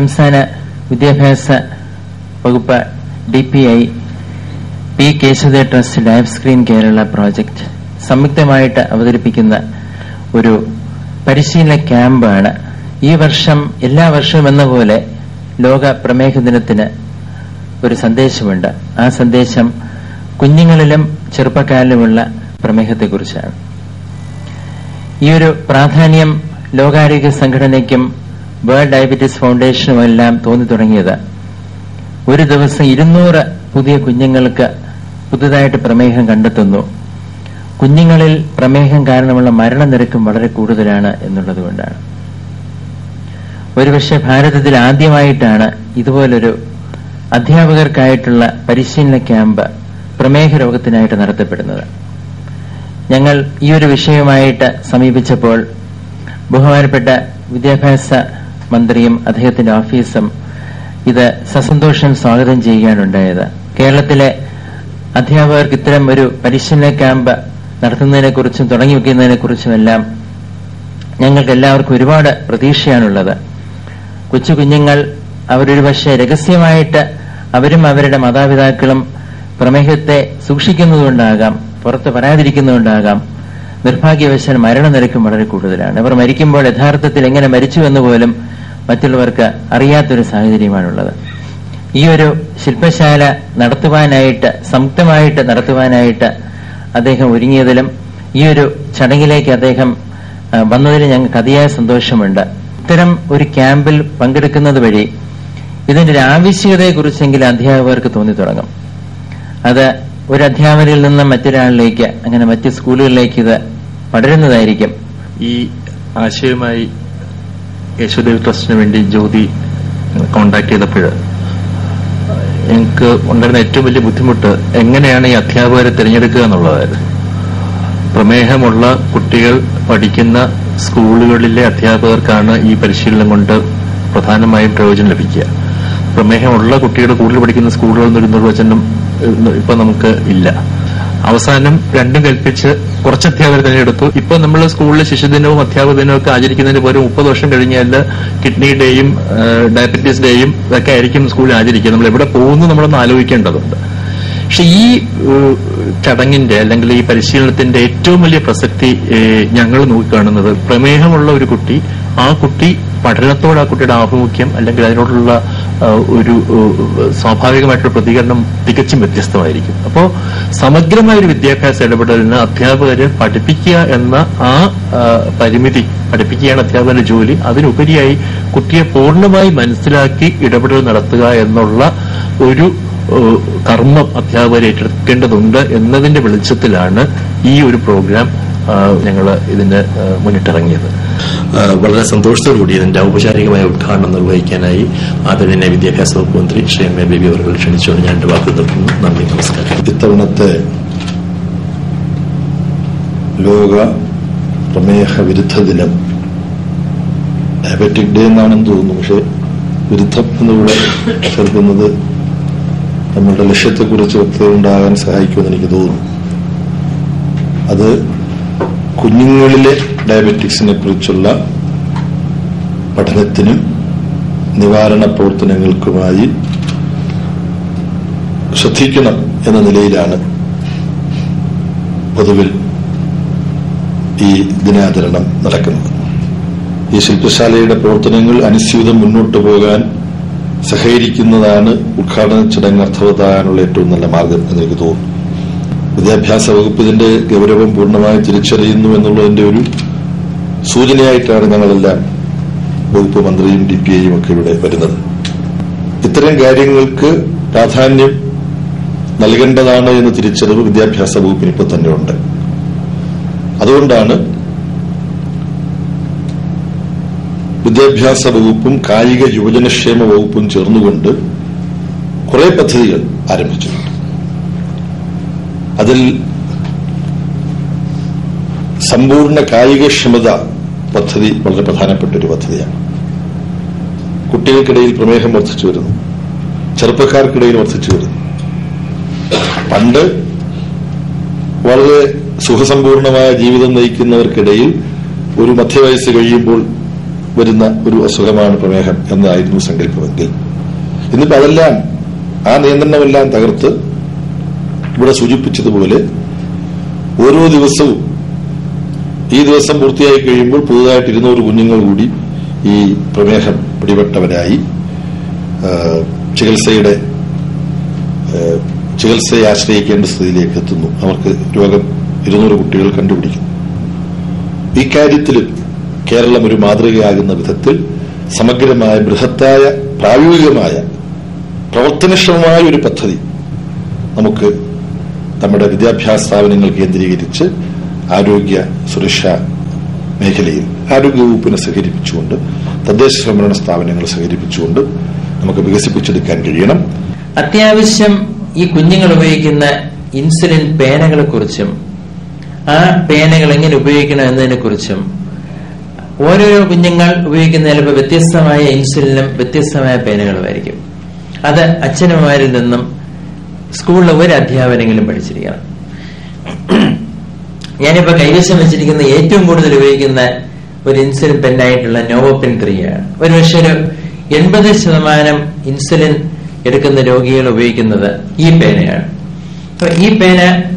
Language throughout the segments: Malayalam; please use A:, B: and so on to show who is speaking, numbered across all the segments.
A: സംസ്ഥാന വിദ്യാഭ്യാസ വകുപ്പ് D P I P Keshavadev trust life screen Kerala project സംയുക്തമായിട്ട് അവതരിപ്പിക്കുന്ന ഒരു പരിശീലന ക്യാമ്പാണ് ഈ വർഷം എല്ലാ വർഷവും എന്ന പോലെ ലോക പ്രമേഹ ദിനത്തിന് ഒരു സന്ദേശമുണ്ട് ആ സന്ദേശം കുഞ്ഞുങ്ങളിലും ചെറുപ്പക്കാരിലുമുള്ള പ്രമേഹത്തെക്കുറിച്ചാണ് ഈ ഒരു പ്രാധാന്യം ലോകാരോഗ്യ സംഘടനയ്ക്കും വേൾഡ് ഡയബറ്റീസ് ഫൗണ്ടേഷനും എല്ലാം തോന്നി തുടങ്ങിയത് ഒരു ദിവസം ഇരുന്നൂറ് പുതിയ കുഞ്ഞുങ്ങൾക്ക് പുതുതായിട്ട് പ്രമേഹം കണ്ടെത്തുന്നു കുഞ്ഞുങ്ങളിൽ പ്രമേഹം കാരണമുള്ള മരണനിരക്കും വളരെ കൂടുതലാണ് എന്നുള്ളതുകൊണ്ടാണ് ഒരുപക്ഷെ ഭാരതത്തിൽ ആദ്യമായിട്ടാണ് ഇതുപോലൊരു അധ്യാപകർക്കായിട്ടുള്ള പരിശീലന ക്യാമ്പ് പ്രമേഹ രോഗത്തിനായിട്ട് നടത്തപ്പെടുന്നത് ഞങ്ങൾ ഈ ഒരു വിഷയവുമായിട്ട് സമീപിച്ചപ്പോൾ ബഹുമാനപ്പെട്ട വിദ്യാഭ്യാസ മന്ത്രിയും അദ്ദേഹത്തിന്റെ ഓഫീസും ഇത് സസന്തോഷം സ്വാഗതം ചെയ്യുകയാണുണ്ടായത് കേരളത്തിലെ അധ്യാപകർക്ക് ഇത്തരം ഒരു പരിശീലന ക്യാമ്പ് നടത്തുന്നതിനെക്കുറിച്ചും തുടങ്ങി വെക്കുന്നതിനെക്കുറിച്ചുമെല്ലാം ഞങ്ങൾക്ക് എല്ലാവർക്കും ഒരുപാട് പ്രതീക്ഷയാണുള്ളത് കൊച്ചു കുഞ്ഞുങ്ങൾ അവരൊരു പക്ഷേ രഹസ്യമായിട്ട് അവരും അവരുടെ മാതാപിതാക്കളും പ്രമേഹത്തെ സൂക്ഷിക്കുന്നതുകൊണ്ടാകാം പുറത്ത് പറയാതിരിക്കുന്നതുകൊണ്ടാകാം നിർഭാഗ്യവശാൽ മരണനിരക്കും വളരെ കൂടുതലാണ് ഇവർ മരിക്കുമ്പോൾ യഥാർത്ഥത്തിൽ എങ്ങനെ മരിച്ചു എന്ന് പോലും മറ്റുള്ളവർക്ക് അറിയാത്തൊരു സാഹചര്യമാണുള്ളത് ഈ ഒരു ശില്പശാല നടത്തുവാനായിട്ട് സംയുക്തമായിട്ട് നടത്തുവാനായിട്ട് അദ്ദേഹം ഒരുങ്ങിയതിലും ഈ ഒരു ചടങ്ങിലേക്ക് അദ്ദേഹം ആ, വന്നതിൽ ഞങ്ങൾക്ക് അതിയായ സന്തോഷമുണ്ട് ഇത്തരം ഒരു ക്യാമ്പിൽ പങ്കെടുക്കുന്നത് വഴി ഇതിന്റെ ഒരു ആവശ്യകതയെക്കുറിച്ചെങ്കിലും അധ്യാപകർക്ക് തോന്നി തുടങ്ങും അത് ഒരു അധ്യാപകരിൽ നിന്ന് മറ്റൊരാളിലേക്ക് അങ്ങനെ മറ്റ് സ്കൂളുകളിലേക്ക് ഇത് പടരുന്നതായിരിക്കും
B: ഈ ആശയവുമായി യേശുദേവ് ട്രസ്റ്റിന് വേണ്ടി ജ്യോതി കോണ്ടാക്ട് ചെയ്തപ്പോൾ ഞങ്ങൾക്ക് ഉണ്ടായിരുന്ന ഏറ്റവും വലിയ ബുദ്ധിമുട്ട് എങ്ങനെയാണ് ഈ അധ്യാപകരെ തിരഞ്ഞെടുക്കുക എന്നുള്ളതായിരുന്നു പ്രമേഹമുള്ള കുട്ടികൾ പഠിക്കുന്ന സ്കൂളുകളിലെ അധ്യാപകർക്കാണ് ഈ പരിശീലനം കൊണ്ട് പ്രധാനമായും പ്രയോജനം ലഭിക്കുക പ്രമേഹമുള്ള കുട്ടികൾ കൂടുതൽ പഠിക്കുന്ന സ്കൂളുകളിൽ നിന്നൊരു നിർവചനം ഏഹ്, ഇപ്പൊ നമുക്ക് ഇല്ല അവസാനം രണ്ടും കൽപ്പിച്ച് കുറച്ച് അധ്യാപകർ തിരഞ്ഞെടുത്തു ഇപ്പൊ നമ്മൾ സ്കൂളിലെ ശിശുദിനവും അധ്യാപക ദിനവും ഒക്കെ ആചരിക്കുന്നതിന് പകരം മുപ്പത് വർഷം കഴിഞ്ഞാൽ കിഡ്നി ഡേയും ഡയബറ്റീസ് ഡേയും ഇതൊക്കെ ആയിരിക്കും സ്കൂളിൽ ആചരിക്കുക നമ്മൾ എവിടെ പോകുന്നു നമ്മളൊന്ന് ആലോചിക്കേണ്ടതുണ്ട് പക്ഷെ ഈ ഏഹ്, ചടങ്ങിന്റെ അല്ലെങ്കിൽ ഈ പരിശീലനത്തിന്റെ ഏറ്റവും വലിയ പ്രസക്തി ഏഹ്, ഞങ്ങൾ നോക്കിക്കാണുന്നത് പ്രമേഹമുള്ള ഒരു കുട്ടി ആ കുട്ടി പഠനത്തോട് ആ കുട്ടിയുടെ ആഭിമുഖ്യം അല്ലെങ്കിൽ അതിനോടുള്ള ഏഹ്, ഒരു ഏഹ്, സ്വാഭാവികമായിട്ടുള്ള പ്രതികരണം തികച്ചും വ്യത്യസ്തമായിരിക്കും അപ്പോൾ സമഗ്രമായ ഒരു വിദ്യാഭ്യാസ ഇടപെടലിന് അധ്യാപകരെ പഠിപ്പിക്കുക എന്ന ആ ആ, പരിമിതി പഠിപ്പിക്കുകയാണ് അധ്യാപകന്റെ ജോലി അതിനുപരിയായി കുട്ടിയെ പൂർണ്ണമായി മനസ്സിലാക്കി ഇടപെടൽ നടത്തുക എന്നുള്ള ഒരു ഏഹ് കർമ്മം അധ്യാപകർ ഏറ്റെടുക്കേണ്ടതുണ്ട് എന്നതിന്റെ വെളിച്ചത്തിലാണ് ഈ ഒരു പ്രോഗ്രാം ഞങ്ങൾ ഇതിന് ഏഹ് മുന്നിട്ടിറങ്ങിയത്
C: ആ, വളരെ സന്തോഷത്തോടുകൂടി ഇതിന്റെ ഔപചാരികമായ ഉദ്ഘാടനം നിർവഹിക്കാനായി ആദരണീയ വിദ്യാഭ്യാസ വകുപ്പ് മന്ത്രി ശ്രീ എം എ ബേബി അവർ ക്ഷണിച്ചുകൊണ്ട് ഞാൻ എന്റെ വാക്കുകൾ നിർത്തുന്നു നന്ദി നമസ്കാരം
D: ഇത്തവണത്തെ ലോക പ്രമേഹ വിരുദ്ധ ദിനം ഡയബറ്റിക് ഡേ എന്നാണെന്ന് തോന്നുന്നു പക്ഷെ വിരുദ്ധം എന്നിവിടെ ചേർക്കുന്നത് നമ്മളുടെ ലക്ഷ്യത്തെക്കുറിച്ച് വ്യക്തത ഉണ്ടാകാൻ സഹായിക്കുമെന്ന് എനിക്ക് തോന്നുന്നു അത് കുഞ്ഞുങ്ങളിലെ ഡയബറ്റിക്സിനെ കുറിച്ചുള്ള പഠനത്തിനും നിവാരണ പ്രവർത്തനങ്ങൾക്കുമായി ശ്രദ്ധിക്കണം എന്ന നിലയിലാണ് പൊതുവിൽ ഈ ദിനാചരണം നടക്കുന്നത് ഈ ശില്പശാലയുടെ പ്രവർത്തനങ്ങൾ അനുസ്യൂതം മുന്നോട്ട് പോകാൻ സഹകരിക്കുന്നതാണ് ഉദ്ഘാടന ചടങ്ങ് അർത്ഥവത്താകാനുള്ള ഏറ്റവും നല്ല മാർഗം എന്ന് എനിക്ക് തോന്നുന്നു വിദ്യാഭ്യാസ വകുപ്പ് ഇതിന്റെ ഗൗരവം പൂർണ്ണമായി തിരിച്ചറിയുന്നു എന്നുള്ളതിന്റെ ഒരു സൂചനയായിട്ടാണ് ഞങ്ങളെല്ലാം വകുപ്പ് മന്ത്രിയും ഡി പി ഐയും ഒക്കെ ഇവിടെ വരുന്നത് ഇത്തരം കാര്യങ്ങൾക്ക് പ്രാധാന്യം നൽകേണ്ടതാണ് എന്ന് തിരിച്ചറിവ് വിദ്യാഭ്യാസ വകുപ്പിന് ഇപ്പോൾ തന്നെ ഉണ്ട് അതുകൊണ്ടാണ് വിദ്യാഭ്യാസ വകുപ്പും കായിക യുവജനക്ഷേമ വകുപ്പും ചേർന്നുകൊണ്ട് കുറെ പദ്ധതികൾ ആരംഭിച്ചിട്ടുണ്ട് അതിൽ സമ്പൂർണ്ണ കായികക്ഷമത പദ്ധതി വളരെ പ്രധാനപ്പെട്ട ഒരു പദ്ധതിയാണ് കുട്ടികൾക്കിടയിൽ പ്രമേഹം വർദ്ധിച്ചു വരുന്നു ചെറുപ്പക്കാർക്കിടയിൽ വർദ്ധിച്ചു വരുന്നു പണ്ട് വളരെ സുഖസമ്പൂർണമായ ജീവിതം നയിക്കുന്നവർക്കിടയിൽ ഒരു മധ്യവയസ്സ് കഴിയുമ്പോൾ വരുന്ന ഒരു അസുഖമാണ് പ്രമേഹം എന്നായിരുന്നു സങ്കല്പമെങ്കിൽ ഇന്നിപ്പോ അതെല്ലാം ആ നിയന്ത്രണമെല്ലാം തകർത്ത് ഇവിടെ സൂചിപ്പിച്ചതുപോലെ ഓരോ ദിവസവും ഈ ദിവസം പൂർത്തിയായി കഴിയുമ്പോൾ പുതുതായിട്ട് ഇരുന്നൂറ് കുഞ്ഞുങ്ങൾ കൂടി ഈ പ്രമേഹം പിടിപെട്ടവരായി ആ, ചികിത്സയുടെ ആ, ചികിത്സയെ ആശ്രയിക്കേണ്ട സ്ഥിതിയിലേക്ക് എത്തുന്നു അവർക്ക് രോഗം ഇരുന്നൂറ് കുട്ടികൾ കണ്ടുപിടിക്കുന്നു ഈ കാര്യത്തിലും കേരളം ഒരു മാതൃകയാകുന്ന വിധത്തിൽ സമഗ്രമായ ബൃഹത്തായ പ്രായോഗികമായ പ്രവർത്തനക്ഷമമായ ഒരു പദ്ധതി നമുക്ക് നമ്മുടെ വിദ്യാഭ്യാസ സ്ഥാപനങ്ങൾ കേന്ദ്രീകരിച്ച് ആരോഗ്യ സുരക്ഷാ മേഖലയിൽ ആരോഗ്യവകുപ്പിനെ സഹകരിപ്പിച്ചുകൊണ്ട് തദ്ദേശ സ്വയംഭരണ സ്ഥാപനങ്ങളെ സഹകരിപ്പിച്ചുകൊണ്ട് നമുക്ക് വികസിപ്പിച്ചെടുക്കാൻ കഴിയണം
A: അത്യാവശ്യം ഈ കുഞ്ഞുങ്ങൾ ഉപയോഗിക്കുന്ന ഇൻസുലിൻ പേനകളെ കുറിച്ചും ആ പേനകൾ എങ്ങനെ ഉപയോഗിക്കണം എന്നതിനെ കുറിച്ചും ഓരോരോ കുഞ്ഞുങ്ങൾ ഉപയോഗിക്കുന്ന ചിലപ്പോൾ വ്യത്യസ്തമായ ഇൻസുലിനും വ്യത്യസ്തമായ പേനകളുമായിരിക്കും അത് അച്ഛനമാരിൽ നിന്നും സ്കൂളിലെ ഒരു അധ്യാപനെങ്കിലും പഠിച്ചിരിക്കണം ഞാനിപ്പോ കൈവശം വെച്ചിരിക്കുന്ന ഏറ്റവും കൂടുതൽ ഉപയോഗിക്കുന്ന ഒരു ഇൻസുലിൻ പെന്നായിട്ടുള്ള നോവോപിൻ ത്രീ ആണ് ഒരു പക്ഷെ ഒരു എൺപത് ശതമാനം ഇൻസുലിൻ എടുക്കുന്ന രോഗികൾ ഉപയോഗിക്കുന്നത് ഈ പേനയാണ് അപ്പൊ ഈ പേന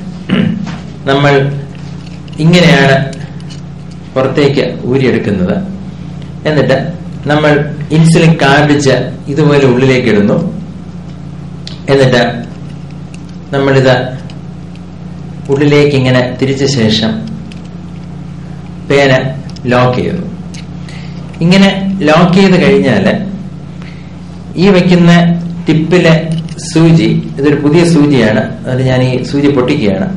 A: നമ്മൾ ഇങ്ങനെയാണ് പുറത്തേക്ക് ഊരിയെടുക്കുന്നത് എന്നിട്ട് നമ്മൾ ഇൻസുലിൻ കാർഡിച്ച് ഇതുപോലെ ഉള്ളിലേക്ക് ഇടുന്നു എന്നിട്ട് നമ്മളിത് ഉള്ളിലേക്ക് ഇങ്ങനെ തിരിച്ച ശേഷം പേന ലോക്ക് ചെയ്യുന്നു ഇങ്ങനെ ലോക്ക് ചെയ്ത് കഴിഞ്ഞാൽ ഈ വയ്ക്കുന്ന ടിപ്പിലെ സൂചി ഇതൊരു പുതിയ സൂചിയാണ് അത് ഞാൻ ഈ സൂചി പൊട്ടിക്കുകയാണ്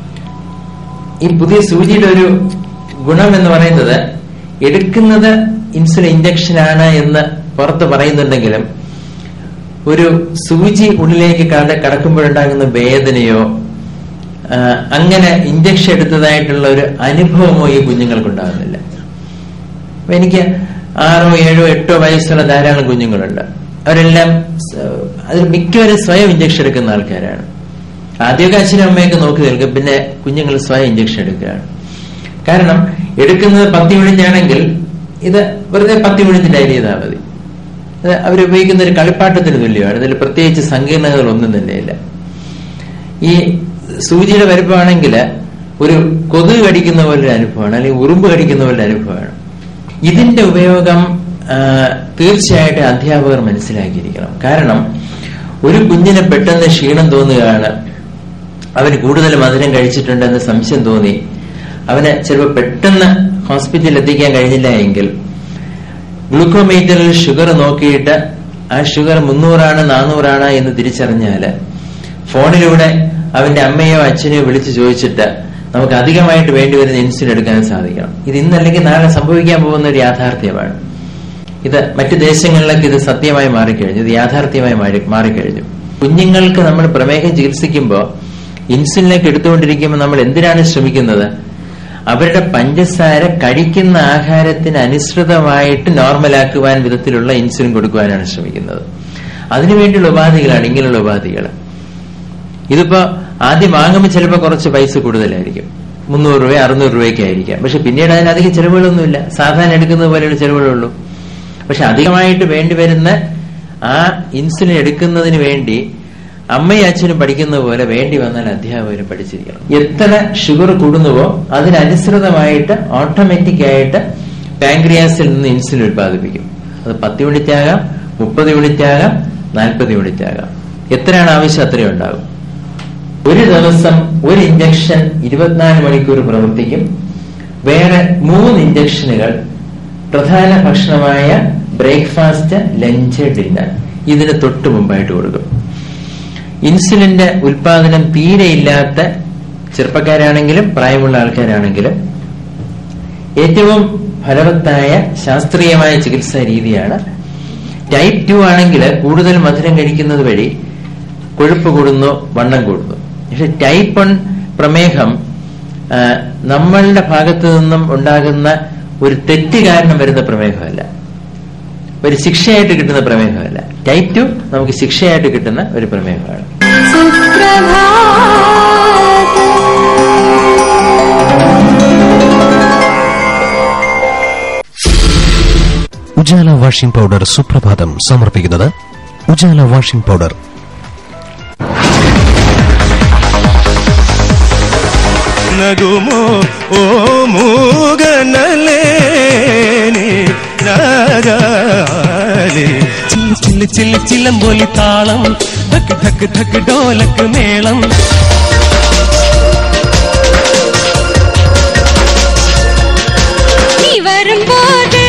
A: ഈ പുതിയ സൂചിയുടെ ഒരു ഗുണം എന്ന് പറയുന്നത് എടുക്കുന്നത് ഇൻസുലിൻ ഇഞ്ചക്ഷൻ ആണ് എന്ന് പുറത്ത് പറയുന്നുണ്ടെങ്കിലും ഒരു സൂചി ഉള്ളിലേക്ക് കട കടക്കുമ്പോഴുണ്ടാകുന്ന വേദനയോ ആ, അങ്ങനെ ഇഞ്ചക്ഷൻ എടുത്തതായിട്ടുള്ള ഒരു അനുഭവമോ ഈ കുഞ്ഞുങ്ങൾക്ക് ഉണ്ടാകുന്നില്ല അപ്പൊ എനിക്ക് ആറോ ഏഴോ എട്ടോ വയസ്സുള്ള ധാരാളം കുഞ്ഞുങ്ങളുണ്ട് അവരെല്ലാം സ- അതിൽ മിക്കവരും സ്വയം ഇഞ്ചക്ഷൻ എടുക്കുന്ന ആൾക്കാരാണ് ആദ്യമൊക്കെ അച്ഛനും അമ്മയൊക്കെ നോക്കി നിൽക്കും പിന്നെ കുഞ്ഞുങ്ങൾ സ്വയം ഇഞ്ചക്ഷൻ എടുക്കുകയാണ് കാരണം എടുക്കുന്നത് പത്ത് യൂണിറ്റ് ആണെങ്കിൽ ഇത് വെറുതെ പത്ത് യൂണിറ്റ് ഡയറി ചെയ്താൽ മതി അത് അവരുപയോഗിക്കുന്ന ഒരു കളിപ്പാട്ടത്തിന് തുല്യമാണ് ഇതിൽ പ്രത്യേകിച്ച് സങ്കീർണതകളൊന്നും തന്നെയില്ല ഈ സൂചിയുടെ വലുപ്പമാണെങ്കിൽ ഒരു കൊതുക് കടിക്കുന്ന പോലൊരു അനുഭവമാണ് അല്ലെങ്കിൽ ഉറുമ്പ് കടിക്കുന്ന പോലൊരു അനുഭവമാണ് ഇതിന്റെ ഉപയോഗം ആ, തീർച്ചയായിട്ടും അധ്യാപകർ മനസ്സിലാക്കിയിരിക്കണം കാരണം ഒരു കുഞ്ഞിന് പെട്ടെന്ന് ക്ഷീണം തോന്നുകയാണ് അവന് കൂടുതൽ മധുരം കഴിച്ചിട്ടുണ്ടെന്ന് സംശയം തോന്നി അവന് ചിലപ്പോൾ പെട്ടെന്ന് ഹോസ്പിറ്റലിൽ എത്തിക്കാൻ കഴിഞ്ഞില്ല എങ്കിൽ ഗ്ലൂക്കോമീറ്ററിൽ ഷുഗർ നോക്കിയിട്ട് ആ ഷുഗർ മുന്നൂറാണ് നാനൂറാണ് എന്ന് തിരിച്ചറിഞ്ഞാല് ഫോണിലൂടെ അവന്റെ അമ്മയോ അച്ഛനെയോ വിളിച്ചു ചോദിച്ചിട്ട് നമുക്ക് അധികമായിട്ട് വേണ്ടിവരുന്ന ഇൻസുലിൻ എടുക്കാൻ സാധിക്കണം ഇത് ഇന്നല്ലെങ്കിൽ നാളെ സംഭവിക്കാൻ പോകുന്ന ഒരു യാഥാർത്ഥ്യമാണ് ഇത് മറ്റു ദേശങ്ങളിലൊക്കെ ഇത് സത്യമായി മാറിക്കഴിഞ്ഞു ഇത് യാഥാർത്ഥ്യമായി മാറി മാറിക്കഴിഞ്ഞു കുഞ്ഞുങ്ങൾക്ക് നമ്മൾ പ്രമേഹം ചികിത്സിക്കുമ്പോൾ ഇൻസുലിനൊക്കെ എടുത്തുകൊണ്ടിരിക്കുമ്പോൾ നമ്മൾ എന്തിനാണ് ശ്രമിക്കുന്നത് അവരുടെ പഞ്ചസാര കഴിക്കുന്ന ആഹാരത്തിന് അനുസൃതമായിട്ട് നോർമലാക്കുവാൻ വിധത്തിലുള്ള ഇൻസുലിൻ കൊടുക്കുവാനാണ് ശ്രമിക്കുന്നത് അതിനുവേണ്ടിയുള്ള ഉപാധികളാണ് ഇങ്ങനെയുള്ള ഉപാധികൾ ഇതിപ്പോ ആദ്യം വാങ്ങുമ്പോൾ ചിലപ്പോൾ കുറച്ച് പൈസ കൂടുതലായിരിക്കും മുന്നൂറ് രൂപ അറുന്നൂറ് രൂപയൊക്കെ ആയിരിക്കാം പക്ഷെ പിന്നീട് അതിന് അധികം ചെലവുകളൊന്നുമില്ല സാധാരണ എടുക്കുന്നത് പോലെയുള്ള ചെലവുകളുള്ളൂ പക്ഷെ അധികമായിട്ട് വേണ്ടിവരുന്ന ആ ഇൻസുലിൻ എടുക്കുന്നതിന് വേണ്ടി അമ്മയും അച്ഛനും പഠിക്കുന്ന പോലെ വേണ്ടി വന്നാൽ അധ്യാപകരും പഠിച്ചിരിക്കണം എത്ര ഷുഗർ കൂടുന്നുവോ അതിനനുസൃതമായിട്ട് ഓട്ടോമാറ്റിക് ആയിട്ട് പാങ്ക്രിയാസിൽ നിന്ന് ഇൻസുലിൻ ഉത്പാദിപ്പിക്കും അത് പത്ത് യൂണിറ്റ് ആകാം മുപ്പത് യൂണിറ്റ് ആകാം നാൽപ്പത് യൂണിറ്റ് ആകാം എത്രയാണ് ആവശ്യം അത്രയും ഉണ്ടാകും ഒരു ദിവസം ഒരു ഇഞ്ചക്ഷൻ ഇരുപത്തിനാല് മണിക്കൂർ പ്രവർത്തിക്കും വേറെ മൂന്ന് ഇഞ്ചക്ഷനുകൾ പ്രധാന ഭക്ഷണമായ ബ്രേക്ക്ഫാസ്റ്റ് ലഞ്ച് ഡിന്നർ ഇതിന് തൊട്ട് മുമ്പായിട്ട് കൊടുക്കും ഇൻസുലിന്റെ ഉൽപാദനം തീരെ ഇല്ലാത്ത ചെറുപ്പക്കാരാണെങ്കിലും പ്രായമുള്ള ആൾക്കാരാണെങ്കിലും ഏറ്റവും ഫലവത്തായ ശാസ്ത്രീയമായ ചികിത്സാ രീതിയാണ് ടൈപ്പ് ടു ആണെങ്കിൽ കൂടുതൽ മധുരം കഴിക്കുന്നത് വഴി കൊഴുപ്പ് കൂടുന്നു വണ്ണം കൂടുന്നു പക്ഷെ ടൈപ്പ് വൺ പ്രമേഹം ആ, നമ്മളുടെ ഭാഗത്തു നിന്നും ഉണ്ടാകുന്ന ഒരു തെറ്റ് കാരണം വരുന്ന പ്രമേഹമല്ല ഒരു ശിക്ഷയായിട്ട് കിട്ടുന്ന പ്രമേഹമല്ല ടൈപ്പ് ടു നമുക്ക് ശിക്ഷയായിട്ട് കിട്ടുന്ന ഒരു പ്രമേഹമാണ്
E: സുപ്രഭാതം ഉജാല വാഷിംഗ് പൗഡർ സുപ്രഭാതം സമർപ്പിക്കുന്നത് ഉജാല വാഷിംഗ് പൗഡർ
F: ನಗುಮೋ ಓ മൂകനലേനി രാഗാലി ചില്ല് ചില്ല് ചില്ല് ചില്ലംബോലി താളം ധക്ക് ധക്ക് ധക്ക് ഡോലക്ക് മേളം
G: நீ வரும்போது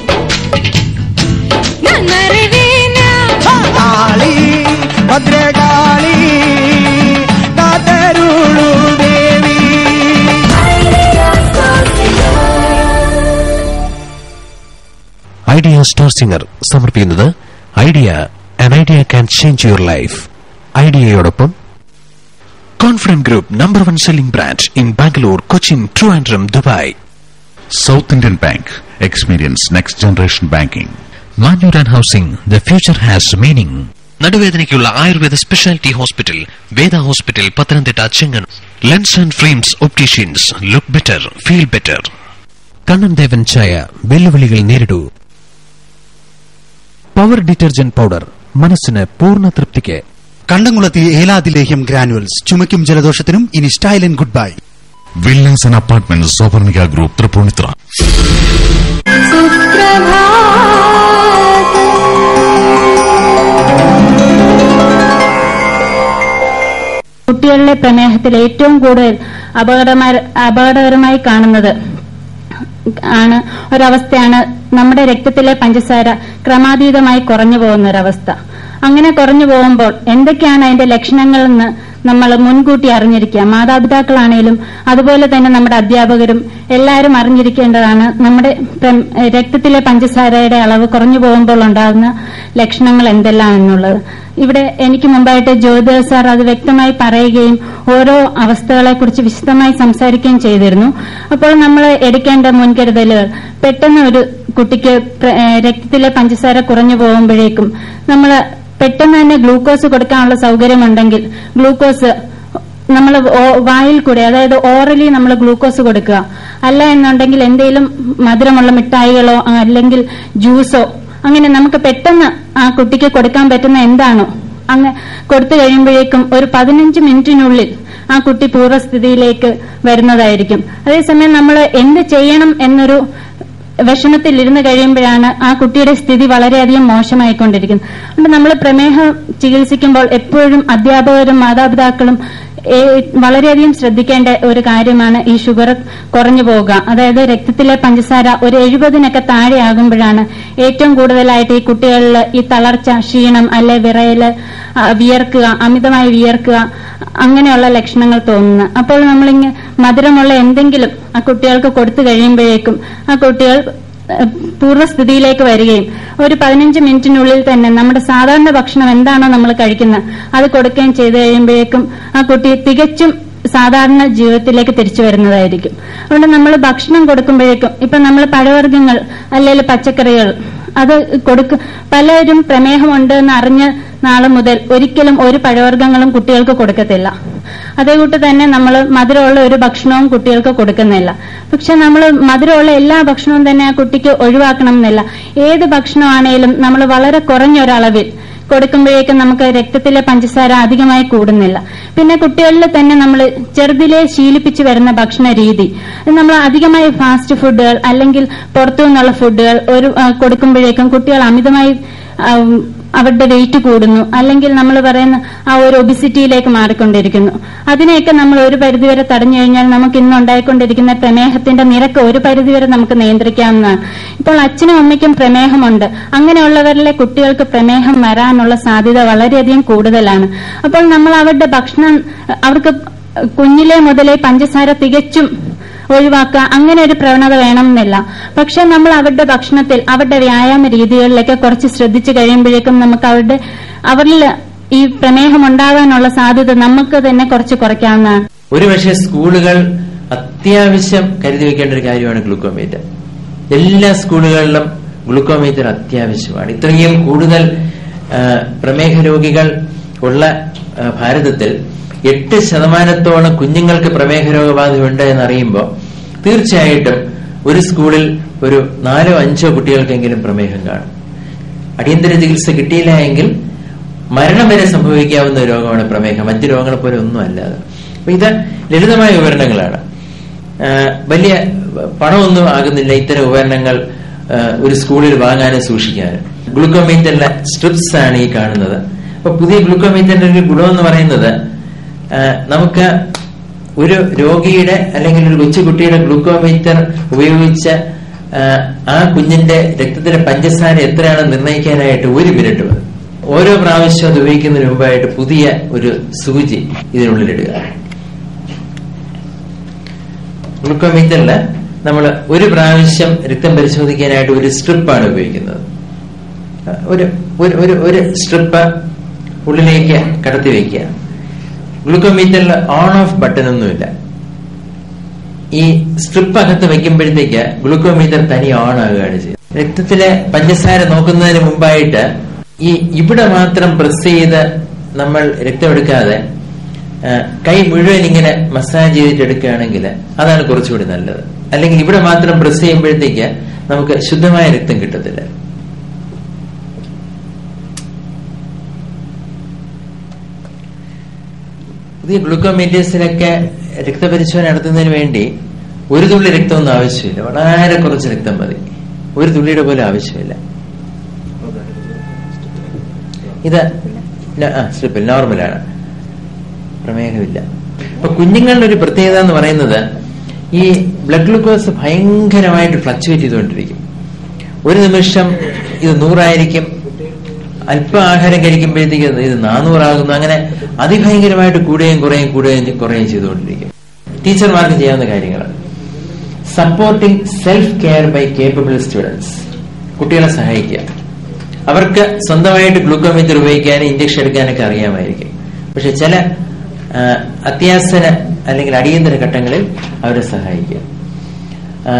G: நான் மறைவேனா
H: കാളി ഭദ്രകാളി കാത്തരുളു ദേവി
E: ഐഡിയ സ്റ്റാർ സിംഗർ സമർപ്പിക്കുന്നത് idea an idea can change your life ഐഡിയയോടൊപ്പം confident group number one selling branch in Bangalore Cochin Trivandrum Dubai
I: South Indian Bank. Experience next generation banking.
E: മാന്യൂർ and housing the future has meaning നടുവേദനയ്ക്കുള്ള Ayurveda speciality hospital Veda hospital Pathanamthitta Chengan lens and frames opticians look better feel better Kannan Devan ചായ വെല്ലുവിളികൾ നേരിടൂ പവർ ഡിറ്റർജന്റ് പൗഡർ മനസ്സിന് പൂർണ്ണ തൃപ്തിക്ക്
H: കണ്ടംകുളത്തി ഏലാതിലേഹ്യം ഗ്രാനുവൽസ് ചുമയ്ക്കും ജലദോഷത്തിനും ഇനി style and good bye
I: Villas and Apartments, Soparnika Group, Tripunitra.
J: കുട്ടികളിലെ പ്രമേഹത്തിൽ ഏറ്റവും കൂടുതൽ അപകടമായ അപകടകരമായി കാണുന്നത് ആണ് ഒരവസ്ഥയാണ് നമ്മുടെ രക്തത്തിലെ പഞ്ചസാര ക്രമാതീതമായി കുറഞ്ഞു പോകുന്ന ഒരവസ്ഥ അങ്ങനെ കുറഞ്ഞു പോകുമ്പോൾ എന്തൊക്കെയാണ് അതിന്റെ ലക്ഷണങ്ങളെന്ന് നമ്മൾ മുൻകൂട്ടി അറിഞ്ഞിരിക്കുക മാതാപിതാക്കളാണേലും അതുപോലെ തന്നെ നമ്മുടെ അധ്യാപകരും എല്ലാവരും അറിഞ്ഞിരിക്കേണ്ടതാണ് നമ്മുടെ പ്രം- രക്തത്തിലെ പഞ്ചസാരയുടെ അളവ് കുറഞ്ഞു പോകുമ്പോൾ ഉണ്ടാകുന്ന ലക്ഷണങ്ങൾ എന്തെല്ലാം എന്നുള്ളത് ഇവിടെ എനിക്ക് മുമ്പായിട്ട് ജ്യോതിർ സാർ അത് വ്യക്തമായി പറയുകയും ഓരോ അവസ്ഥകളെക്കുറിച്ച് വിശദമായി സംസാരിക്കുകയും ചെയ്തിരുന്നു അപ്പോൾ നമ്മൾ എടുക്കേണ്ട മുൻകരുതലുകൾ പെട്ടെന്ന് ഒരു കുട്ടിക്ക് പ്ര- ഏഹ് രക്തത്തിലെ പഞ്ചസാര കുറഞ്ഞു പോകുമ്പോഴേക്കും നമ്മൾ പെട്ടെന്ന് തന്നെ ഗ്ലൂക്കോസ് കൊടുക്കാനുള്ള സൗകര്യമുണ്ടെങ്കിൽ ഗ്ലൂക്കോസ് നമ്മൾ വായിൽ കൂടെ അതായത് ഓറലി നമ്മൾ ഗ്ലൂക്കോസ് കൊടുക്കുക അല്ല എന്നുണ്ടെങ്കിൽ എന്തെങ്കിലും മധുരമുള്ള മിഠായികളോ ആ, അല്ലെങ്കിൽ ജ്യൂസോ അങ്ങനെ നമുക്ക് പെട്ടെന്ന് ആ കുട്ടിക്ക് കൊടുക്കാൻ പറ്റുന്ന എന്താണോ അങ്ങ് കൊടുത്തു കഴിയുമ്പോഴേക്കും ഒരു പതിനഞ്ച് മിനിറ്റിനുള്ളിൽ ആ കുട്ടി പൂർവ്വസ്ഥിതിയിലേക്ക് വരുന്നതായിരിക്കും അതേസമയം നമ്മൾ എന്ത് ചെയ്യണം എന്നൊരു വിഷമത്തിൽ ഇരുന്ന് കഴിയുമ്പോഴാണ് ആ കുട്ടിയുടെ സ്ഥിതി വളരെയധികം മോശമായിക്കൊണ്ടിരിക്കുന്നത് അതുകൊണ്ട് നമ്മൾ പ്രമേഹം ചികിത്സിക്കുമ്പോൾ എപ്പോഴും അധ്യാപകരും മാതാപിതാക്കളും ഏ- വളരെയധികം ശ്രദ്ധിക്കേണ്ട ഒരു കാര്യമാണ് ഈ ഷുഗർ കുറഞ്ഞു പോവുക അതായത് രക്തത്തിലെ പഞ്ചസാര ഒരു എഴുപതിനൊക്കെ താഴെയാകുമ്പോഴാണ് ഏറ്റവും കൂടുതലായിട്ട് ഈ കുട്ടികളിൽ ഈ തളർച്ച ക്ഷീണം അല്ലെ വിറയല് ആ, വിയർക്കുക അമിതമായി വിയർക്കുക അങ്ങനെയുള്ള ലക്ഷണങ്ങൾ തോന്നുന്നത് അപ്പോൾ നമ്മളിങ്ങനെ മധുരമുള്ള എന്തെങ്കിലും ആ കുട്ടികൾക്ക് കൊടുത്തു കഴിയുമ്പോഴേക്കും ആ കുട്ടികൾ ഏഹ്, പൂർവ്വസ്ഥിതിയിലേക്ക് വരികയും ഒരു പതിനഞ്ച് മിനിറ്റിനുള്ളിൽ തന്നെ നമ്മുടെ സാധാരണ ഭക്ഷണം എന്താണോ നമ്മൾ കഴിക്കുന്നത് അത് കൊടുക്കുകയും ചെയ്തു കഴിയുമ്പോഴേക്കും ആ കുട്ടി തികച്ചും സാധാരണ ജീവിതത്തിലേക്ക് തിരിച്ചു വരുന്നതായിരിക്കും അതുകൊണ്ട് നമ്മൾ ഭക്ഷണം കൊടുക്കുമ്പോഴേക്കും ഇപ്പൊ നമ്മൾ പഴവർഗ്ഗങ്ങൾ അല്ലെങ്കിൽ പച്ചക്കറികൾ അത് കൊടുക്ക പലരും പ്രമേഹമുണ്ട് എന്ന് അറിഞ്ഞ നാളെ മുതൽ ഒരിക്കലും ഒരു പഴവർഗ്ഗങ്ങളും കുട്ടികൾക്ക് കൊടുക്കത്തില്ല അതേകൂട്ട് തന്നെ നമ്മൾ മധുരമുള്ള ഒരു ഭക്ഷണവും കുട്ടികൾക്ക് കൊടുക്കുന്നില്ല പക്ഷെ നമ്മൾ മധുരമുള്ള എല്ലാ ഭക്ഷണവും തന്നെ ആ കുട്ടിക്ക് ഒഴിവാക്കണം എന്നില്ല ഏത് ഭക്ഷണമാണേലും നമ്മൾ വളരെ കുറഞ്ഞ ഒരളവിൽ കൊടുക്കുമ്പോഴേക്കും നമുക്ക് രക്തത്തിലെ പഞ്ചസാര അധികമായി കൂടുന്നില്ല പിന്നെ കുട്ടികളിൽ തന്നെ നമ്മൾ ചെറുതിലെ ശീലിപ്പിച്ചു വരുന്ന ഭക്ഷണ രീതി നമ്മൾ അധികമായി ഫാസ്റ്റ് ഫുഡുകൾ അല്ലെങ്കിൽ പുറത്തു നിന്നുള്ള ഫുഡുകൾ ഒരു ആ, കൊടുക്കുമ്പോഴേക്കും കുട്ടികൾ അമിതമായി ആ, അവരുടെ വെയിറ്റ് കൂടുന്നു അല്ലെങ്കിൽ നമ്മൾ പറയുന്ന ആ ഒരു ഒബിസിറ്റിയിലേക്ക് മാറിക്കൊണ്ടിരിക്കുന്നു അതിനെയൊക്കെ നമ്മൾ ഒരു പരിധിവരെ തടഞ്ഞു കഴിഞ്ഞാൽ നമുക്ക് ഇന്ന് ഉണ്ടായിക്കൊണ്ടിരിക്കുന്ന പ്രമേഹത്തിന്റെ നിരക്ക് ഒരു പരിധിവരെ നമുക്ക് നിയന്ത്രിക്കാവുന്നതാണ് ഇപ്പോൾ അച്ഛനും അമ്മയ്ക്കും പ്രമേഹമുണ്ട് അങ്ങനെയുള്ളവരിലെ കുട്ടികൾക്ക് പ്രമേഹം വരാനുള്ള സാധ്യത വളരെയധികം കൂടുതലാണ് അപ്പോൾ നമ്മൾ അവരുടെ ഭക്ഷണം അവർക്ക് കുഞ്ഞിലെ മുതലേ പഞ്ചസാര തികച്ചും ഒഴിവാക്കുക അങ്ങനെ ഒരു പ്രവണത വേണമെന്നില്ല പക്ഷെ നമ്മൾ അവരുടെ ഭക്ഷണത്തിൽ അവരുടെ വ്യായാമ രീതികളിലൊക്കെ കുറച്ച് ശ്രദ്ധിച്ചു കഴിയുമ്പോഴേക്കും നമുക്ക് അവരുടെ അവരിൽ ഈ പ്രമേഹം ഉണ്ടാകാനുള്ള സാധ്യത നമുക്ക് തന്നെ കുറച്ച് കുറയ്ക്കാവുന്നതാണ്
A: ഒരുപക്ഷെ സ്കൂളുകൾ അത്യാവശ്യം കരുതി വെക്കേണ്ട ഒരു കാര്യമാണ് ഗ്ലൂക്കോമീറ്റർ എല്ലാ സ്കൂളുകളിലും ഗ്ലൂക്കോമീറ്റർ അത്യാവശ്യമാണ് ഇത്രയും കൂടുതൽ ആ, പ്രമേഹ രോഗികൾ ഉള്ള ആ, ഭാരതത്തിൽ എട്ട് ശതമാനത്തോളം കുഞ്ഞുങ്ങൾക്ക് പ്രമേഹ രോഗബാധയുണ്ട് എന്നറിയുമ്പോൾ തീർച്ചയായിട്ടും ഒരു സ്കൂളിൽ ഒരു നാലോ അഞ്ചോ കുട്ടികൾക്കെങ്കിലും പ്രമേഹം കാണും അടിയന്തര ചികിത്സ കിട്ടിയില്ല എങ്കിൽ മരണം വരെ സംഭവിക്കാവുന്ന ഒരു രോഗമാണ് പ്രമേഹം മറ്റു രോഗങ്ങളെ പോലെ ഒന്നും അല്ലാതെ അപ്പൊ ഇത് ലളിതമായ ഉപകരണങ്ങളാണ് ആ, വലിയ പണമൊന്നും ആകുന്നില്ല ഇത്തരം ഉപകരണങ്ങൾ ആ, ഒരു സ്കൂളിൽ വാങ്ങാനും സൂക്ഷിക്കാനും ഗ്ലൂക്കോമീറ്ററിലെ സ്ട്രിപ്സ് ആണ് ഈ കാണുന്നത് അപ്പൊ പുതിയ ഗ്ലൂക്കോമീറ്ററിന്റെ ഒരു ഗുണമെന്ന് പറയുന്നത് ആ, നമുക്ക് ഒരു രോഗിയുടെ അല്ലെങ്കിൽ ഒരു കൊച്ചുകുട്ടിയുടെ ഗ്ലൂക്കോമീറ്റർ ഉപയോഗിച്ച് ആ, ആ കുഞ്ഞിന്റെ രക്തത്തിലെ പഞ്ചസാര എത്രയാണെന്ന് നിർണ്ണയിക്കാനായിട്ട് ഒരു മിനിറ്റ് മതി ഓരോ പ്രാവശ്യം അത് ഉപയോഗിക്കുന്നതിന് മുമ്പായിട്ട് പുതിയ ഒരു സൂചി ഇതിനുള്ളിലിടുക ഗ്ലൂക്കോമീറ്ററിൽ നമ്മൾ ഒരു പ്രാവശ്യം രക്തം പരിശോധിക്കാനായിട്ട് ഒരു സ്ട്രിപ്പാണ് ഉപയോഗിക്കുന്നത് ഒരു ഒരു ഒരു ഒരു സ്ട്രിപ്പ് ഉള്ളിലേക്ക് കടത്തി വെക്കുക ഗ്ലൂക്കോമീറ്ററിൽ ഓൺ ഓഫ് ബട്ടൺ ഒന്നുമില്ല ഈ സ്ട്രിപ്പ് അകത്ത് വെക്കുമ്പോഴത്തേക്ക് ഗ്ലൂക്കോമീറ്റർ തനി ഓൺ ആകുകയാണ് ചെയ്യുന്നത് രക്തത്തിലെ പഞ്ചസാര നോക്കുന്നതിന് മുമ്പായിട്ട് ഈ ഇവിടെ മാത്രം പ്രസ് ചെയ്ത് നമ്മൾ രക്തമെടുക്കാതെ ആ, കൈ മുഴുവൻ ഇങ്ങനെ മസാജ് ചെയ്തിട്ട് എടുക്കുകയാണെങ്കിൽ അതാണ് കുറച്ചുകൂടി നല്ലത് അല്ലെങ്കിൽ ഇവിടെ മാത്രം പ്രസ് ചെയ്യുമ്പോഴത്തേക്ക് നമുക്ക് ശുദ്ധമായ രക്തം കിട്ടത്തില്ല പുതിയ ഗ്ലൂക്കോമീറ്റേഴ്സിലൊക്കെ രക്തപരിശോധന നടത്തുന്നതിന് വേണ്ടി ഒരു തുള്ളി രക്തമൊന്നും ആവശ്യമില്ല വളരെ കുറച്ച് രക്തം മതി ഒരു തുള്ളിയുടെ പോലും ആവശ്യമില്ല ഇത് ന- ആ സ്ലിപ്പിൽ നോർമലാണ് പ്രമേഹമില്ല അപ്പൊ കുഞ്ഞുങ്ങളുടെ ഒരു പ്രത്യേകത എന്ന് പറയുന്നത് ഈ ബ്ലഡ് ഗ്ലൂക്കോസ് ഭയങ്കരമായിട്ട് ഫ്ലക്ച്വേറ്റ് ചെയ്തുകൊണ്ടിരിക്കും ഒരു നിമിഷം ഇത് നൂറായിരിക്കും അല്പം ആഹാരം കഴിക്കുമ്പോഴത്തേക്ക് ഇത് നാനൂറാകുന്നു അങ്ങനെ അതിഭയങ്കരമായിട്ട് കൂടുകയും കുറയും കൂടുകയും കുറയും ചെയ്തുകൊണ്ടിരിക്കും ടീച്ചർമാർക്ക് ചെയ്യാവുന്ന കാര്യങ്ങൾ supporting self care by capable students കുട്ടികളെ സഹായിക്കുക അവർക്ക് സ്വന്തമായിട്ട് ഗ്ലൂക്കോമീറ്റർ ഉപയോഗിക്കാനും ഇഞ്ചക്ഷൻ എടുക്കാനൊക്കെ അറിയാമായിരിക്കും പക്ഷെ ചില ആ, അത്യാസന അല്ലെങ്കിൽ അടിയന്തര ഘട്ടങ്ങളിൽ അവരെ സഹായിക്കുക ആ,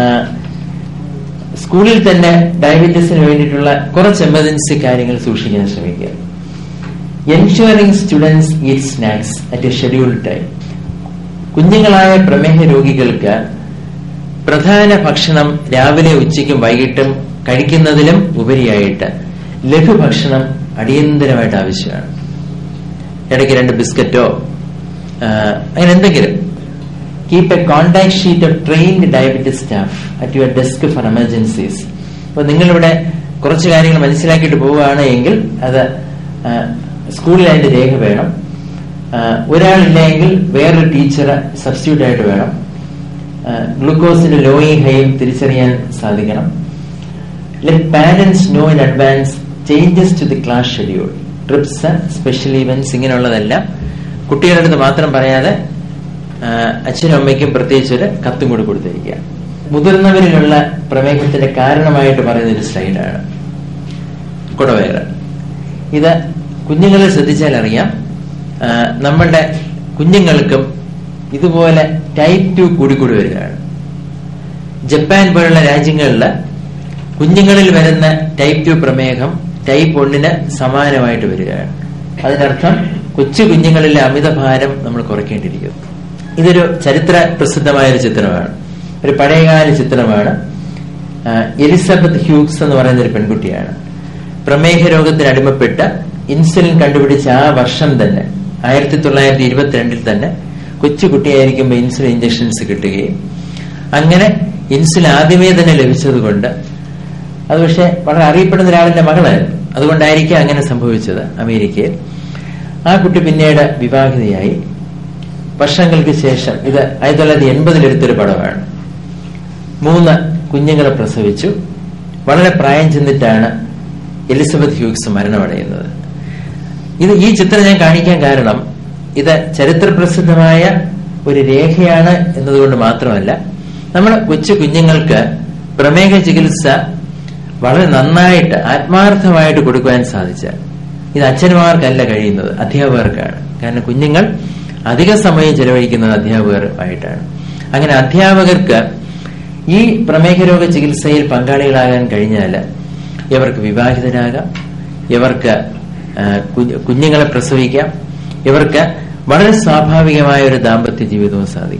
A: സ്കൂളിൽ തന്നെ ഡയബറ്റീസിന് വേണ്ടിയിട്ടുള്ള കുറച്ച് എമർജൻസി കാര്യങ്ങൾ സൂക്ഷിക്കാൻ ശ്രമിക്കുക ensuring students eat snacks at a scheduled time കുഞ്ഞുങ്ങളായ പ്രമേഹ രോഗികൾക്ക് പ്രധാന ഭക്ഷണം രാവിലെ ഉച്ചയ്ക്കും വൈകിട്ടും കഴിക്കുന്നതിലും ഉപരിയായിട്ട് ലഘുഭക്ഷണം അടിയന്തരമായിട്ട് ആവശ്യമാണ് ഇടയ്ക്ക് രണ്ട് ബിസ്ക്കറ്റോ അങ്ങനെ എന്തെങ്കിലും keep a contact sheet of trained diabetes staff at your desk for emergencies അപ്പൊ നിങ്ങളിവിടെ കുറച്ച് കാര്യങ്ങൾ മനസ്സിലാക്കിയിട്ട് പോവുകയാണ് എങ്കിൽ അത് ആ, സ്കൂളിൽ അതിന്റെ രേഖ വേണം ആ, ഒരാളില്ലെങ്കിൽ വേറൊരു ടീച്ചർ സബ്സ്റ്റിറ്റ്യൂട്ട് ആയിട്ട് വേണം ആ, ഗ്ലൂക്കോസിന്റെ ലോയും ഹൈയും തിരിച്ചറിയാൻ സാധിക്കണം let parents know in advance changes to the class schedule trips special events ഇങ്ങനെയുള്ളതെല്ലാം കുട്ടികളുടെ അടുത്ത് മാത്രം പറയാതെ ആ, അച്ഛനും അമ്മയ്ക്കും പ്രത്യേകിച്ച് ഒരു കത്തും കൂടി കൊടുത്തിരിക്കുക മുതിർന്നവരിലുള്ള പ്രമേഹത്തിന്റെ കാരണമായിട്ട് പറയുന്ന ഒരു സ്ലൈഡാണ് കുടവയറ് ഇത് കുഞ്ഞുങ്ങളെ ശ്രദ്ധിച്ചാൽ അറിയാം ആ, നമ്മളുടെ കുഞ്ഞുങ്ങൾക്കും ഇതുപോലെ ടൈപ്പ് ടു കൂടിക്കൂടി വരികയാണ് ജപ്പാൻ പോലുള്ള രാജ്യങ്ങളിൽ കുഞ്ഞുങ്ങളിൽ വരുന്ന ടൈപ്പ് ടു പ്രമേഹം ടൈപ്പ് ഒന്നിന് സമാനമായിട്ട് വരികയാണ് അതിനർത്ഥം കൊച്ചു കുഞ്ഞുങ്ങളിലെ അമിതഭാരം നമ്മൾ കുറയ്ക്കേണ്ടിയിരിക്കുന്നു ഇതൊരു ചരിത്ര പ്രസിദ്ധമായ ഒരു ചിത്രമാണ് ഒരു പഴയകാല ചിത്രമാണ് ആ, എലിസബത്ത് ഹ്യൂഗ്സ് എന്ന് പറയുന്ന ഒരു പെൺകുട്ടിയാണ് പ്രമേഹ രോഗത്തിന് അടിമപ്പെട്ട് ഇൻസുലിൻ കണ്ടുപിടിച്ച ആ വർഷം തന്നെ ആയിരത്തി തൊള്ളായിരത്തി ഇരുപത്തിരണ്ടിൽ തന്നെ കൊച്ചുകുട്ടിയായിരിക്കുമ്പോൾ ഇൻസുലിൻ ഇഞ്ചക്ഷൻസ് കിട്ടുകയും അങ്ങനെ ഇൻസുലിൻ ആദ്യമേ തന്നെ ലഭിച്ചതുകൊണ്ട് അത് പക്ഷെ വളരെ അറിയപ്പെടുന്ന ഒരാളിന്റെ മകളായിരുന്നു അതുകൊണ്ടായിരിക്കും അങ്ങനെ സംഭവിച്ചത് അമേരിക്കയിൽ ആ കുട്ടി പിന്നീട് വിവാഹിതയായി വർഷങ്ങൾക്ക് ശേഷം ഇത് ആയിരത്തി തൊള്ളായിരത്തി എൺപതിലെടുത്തൊരു പടമാണ് മൂന്ന് കുഞ്ഞുങ്ങളെ പ്രസവിച്ചു വളരെ പ്രായം ചെന്നിട്ടാണ് എലിസബത്ത് ഹ്യൂഗ്സ് മരണമടയുന്നത് ഇത് ഈ ചിത്രം ഞാൻ കാണിക്കാൻ കാരണം ഇത് ചരിത്രപ്രസിദ്ധമായ ഒരു രേഖയാണ് എന്നതുകൊണ്ട് മാത്രമല്ല നമ്മുടെ കൊച്ചു കുഞ്ഞുങ്ങൾക്ക് പ്രമേഹ ചികിത്സ വളരെ നന്നായിട്ട് ആത്മാർത്ഥമായിട്ട് കൊടുക്കുവാൻ സാധിച്ചാൽ ഇത് അച്ഛന്മാർക്കല്ല കഴിയുന്നത് അധ്യാപകർക്കാണ് കാരണം കുഞ്ഞുങ്ങൾ അധിക സമയം ചെലവഴിക്കുന്നത് അധ്യാപകരുമായിട്ടാണ് അങ്ങനെ അധ്യാപകർക്ക് ഈ പ്രമേഹ രോഗ ചികിത്സയിൽ പങ്കാളികളാകാൻ കഴിഞ്ഞാൽ ഇവർക്ക് വിവാഹിതരാകാം ഇവർക്ക് ആ, കുഞ്ഞ് കുഞ്ഞുങ്ങളെ പ്രസവിക്കാം ഇവർക്ക് വളരെ സ്വാഭാവികമായ ഒരു ദാമ്പത്യ ജീവിതവും സാധിക്കും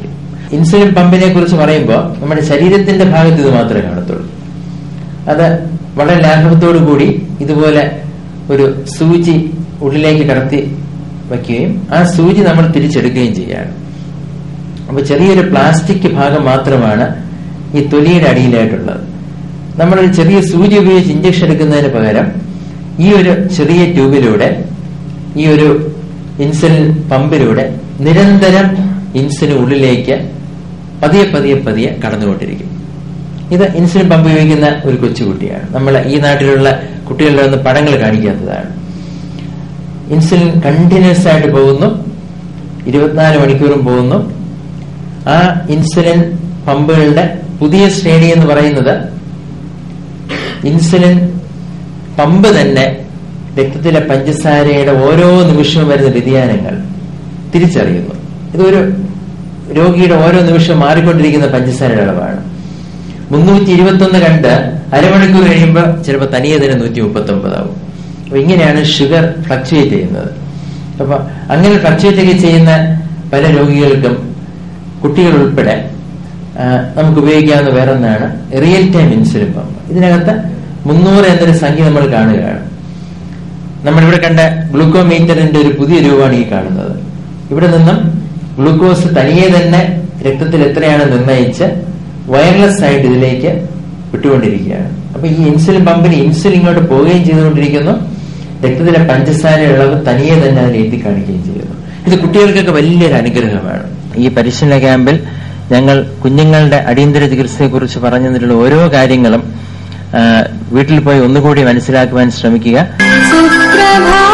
A: ഇൻസുലിൻ പമ്പിനെ കുറിച്ച് പറയുമ്പോൾ നമ്മുടെ ശരീരത്തിന്റെ ഭാഗത്ത് ഇത് മാത്രമേ കാണത്തുള്ളൂ അത് വളരെ ലാഘവത്തോടു കൂടി ഇതുപോലെ ഒരു സൂചി ഉള്ളിലേക്ക് കടത്തി വയ്ക്കുകയും ആ സൂചി നമ്മൾ തിരിച്ചെടുക്കുകയും ചെയ്യാണ് അപ്പൊ ചെറിയൊരു പ്ലാസ്റ്റിക് ഭാഗം മാത്രമാണ് ഈ തൊലിയുടെ അടിയിലായിട്ടുള്ളത് നമ്മളൊരു ചെറിയ സൂചി ഉപയോഗിച്ച് ഇഞ്ചക്ഷൻ എടുക്കുന്നതിന് പകരം ഈ ഒരു ചെറിയ ട്യൂബിലൂടെ ഈ ഒരു ഇൻസുലിൻ പമ്പിലൂടെ നിരന്തരം ഇൻസുലിൻ ഉള്ളിലേക്ക് പതിയെ പതിയെ പതിയെ കടന്നുകൊണ്ടിരിക്കും ഇത് ഇൻസുലിൻ പമ്പ് ഉപയോഗിക്കുന്ന ഒരു കൊച്ചുകുട്ടിയാണ് നമ്മൾ ഈ നാട്ടിലുള്ള കുട്ടികളുടെ ഒന്നും പടങ്ങൾ കാണിക്കാത്തതാണ് ഇൻസുലിൻ കണ്ടിന്യൂസ് ആയിട്ട് പോകുന്നു ഇരുപത്തിനാല് മണിക്കൂറും പോകുന്നു ആ ഇൻസുലിൻ പമ്പുകളുടെ പുതിയ ശ്രേണി എന്ന് പറയുന്നത് ഇൻസുലിൻ പമ്പ് തന്നെ രക്തത്തിലെ പഞ്ചസാരയുടെ ഓരോ നിമിഷവും വരുന്ന വ്യതിയാനങ്ങൾ തിരിച്ചറിയുന്നു ഇതൊരു രോഗിയുടെ ഓരോ നിമിഷവും മാറിക്കൊണ്ടിരിക്കുന്ന പഞ്ചസാരയുടെ അളവാണ് മുന്നൂറ്റി ഇരുപത്തി ഒന്ന് കണ്ട് അരമണിക്കൂർ കഴിയുമ്പോൾ ചിലപ്പോൾ തനിയെ തന്നെ നൂറ്റി മുപ്പത്തി ഒമ്പതാവും അപ്പൊ ഇങ്ങനെയാണ് ഷുഗർ ഫ്ലക്ച്വേറ്റ് ചെയ്യുന്നത് അപ്പൊ അങ്ങനെ ഫ്ലക്ച്വേറ്റ് ഒക്കെ ചെയ്യുന്ന പല രോഗികൾക്കും കുട്ടികൾ ഉൾപ്പെടെ ആ, നമുക്ക് ഉപയോഗിക്കാവുന്ന വേറൊന്നാണ് റിയൽ ടൈം ഇൻസുലിൻ പമ്പ് ഇതിനകത്ത് മുന്നൂറ് എന്നൊരു സംഖ്യ നമ്മൾ കാണുകയാണ് നമ്മളിവിടെ കണ്ട ഗ്ലൂക്കോമീറ്ററിന്റെ ഒരു പുതിയ രൂപമാണ് ഈ കാണുന്നത് ഇവിടെ നിന്നും ഗ്ലൂക്കോസ് തനിയെ തന്നെ രക്തത്തിൽ എത്രയാണ് നിർണ്ണയിച്ച് വയർലെസ് ആയിട്ട് ഇതിലേക്ക് വിട്ടുകൊണ്ടിരിക്കുകയാണ് അപ്പൊ ഈ ഇൻസുലിൻ പമ്പിന് ഇൻസുലിൻ ഇങ്ങോട്ട് പോവുകയും ചെയ്തുകൊണ്ടിരിക്കുന്നു രക്തത്തിലെ പഞ്ചസാര ഇളവ് തനിയെ തന്നെ അതിൽ എഴുതി കാണിക്കുകയും ചെയ്യുന്നു ഇത് കുട്ടികൾക്കൊക്കെ വലിയൊരു അനുഗ്രഹമാണ് ഈ പരിശീലന ക്യാമ്പിൽ ഞങ്ങൾ കുഞ്ഞുങ്ങളുടെ അടിയന്തര ചികിത്സയെക്കുറിച്ച് പറഞ്ഞു തന്നിട്ടുള്ള ഓരോ കാര്യങ്ങളും ആ, വീട്ടിൽ പോയി ഒന്നുകൂടി മനസ്സിലാക്കുവാൻ ശ്രമിക്കുക
G: സുപ്രഭാതം